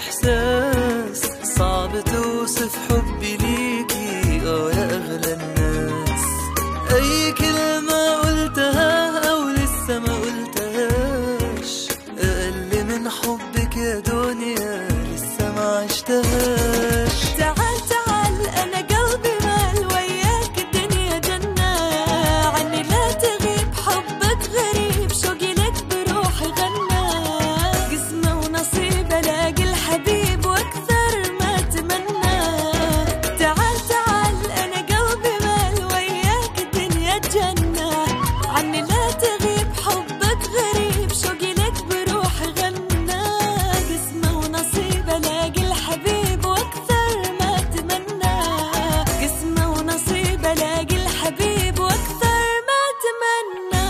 إحساس صعب توصف حبي ليكي آه يا أغلى الناس أي كلمة قلتها أو لسه ما قلتهاش أقل من حبك يا دنيا لسه ما عشتهاش تعال تعال انا قلبي مال وياك الدنيا جنة عني لا تغيب حبك غريب شوقي لك بروحي غنى قسمة ونصيب الاقي الحبيب واكثر ما اتمنى تعال تعال انا قلبي مال وياك الدنيا جنة عني لا تغيب حبك غريب شوقي لك بروحي غنى قسمة ونصيب الاقي الحبيب واكثر ما اتمنى قسمة ونصيب الاقي الحبيب واكثر ما اتمنى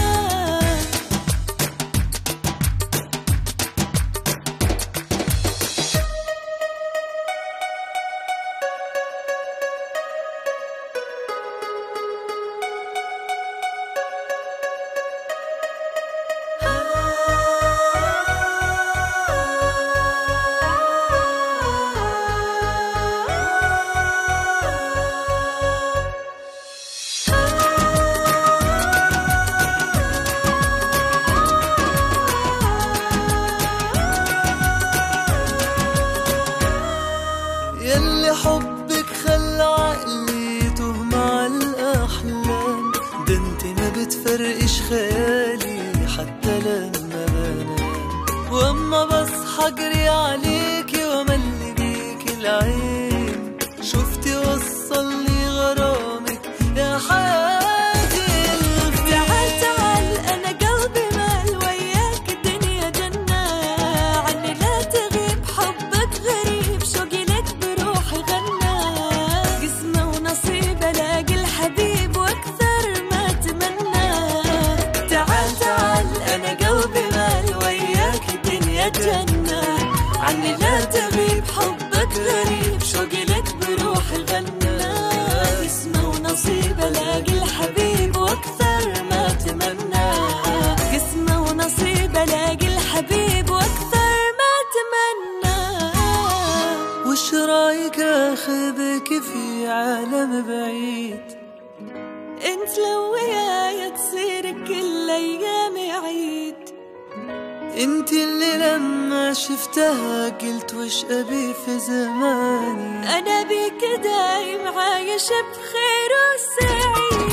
يلي حبك خلى عقلي يتوه مع الأحلام ده انت ما بتفرقش خيالي حتى لما بنام واما بصحى اجري عليكي واملي بيكي العين شفتي وصل لي غرامك يا حياتي تعال الفين تعال انا قلبي مال وياك الدنيا جنة عني لا تغيب حبك غريب شوقي لك بروحي غنى قسمة ونصيب الاقي الحبيب واكثر ما اتمنى تعال تعال انا قلبي مال وياك الدنيا جنة عني لا تغيب حبك غريب شوقي لك بروحي غنى قسمة ونصيب الاقي الحبيب واكثر ما اتمنى قسمة ونصيب الاقي الحبيب واكثر ما اتمنى وش رايك اخذك في عالم بعيد انت لو وياي تصير كل ايامي عيد انت اللي لما شفتها قلت وش ابي في زماني انا بيك دايم عايش بخير وسعيد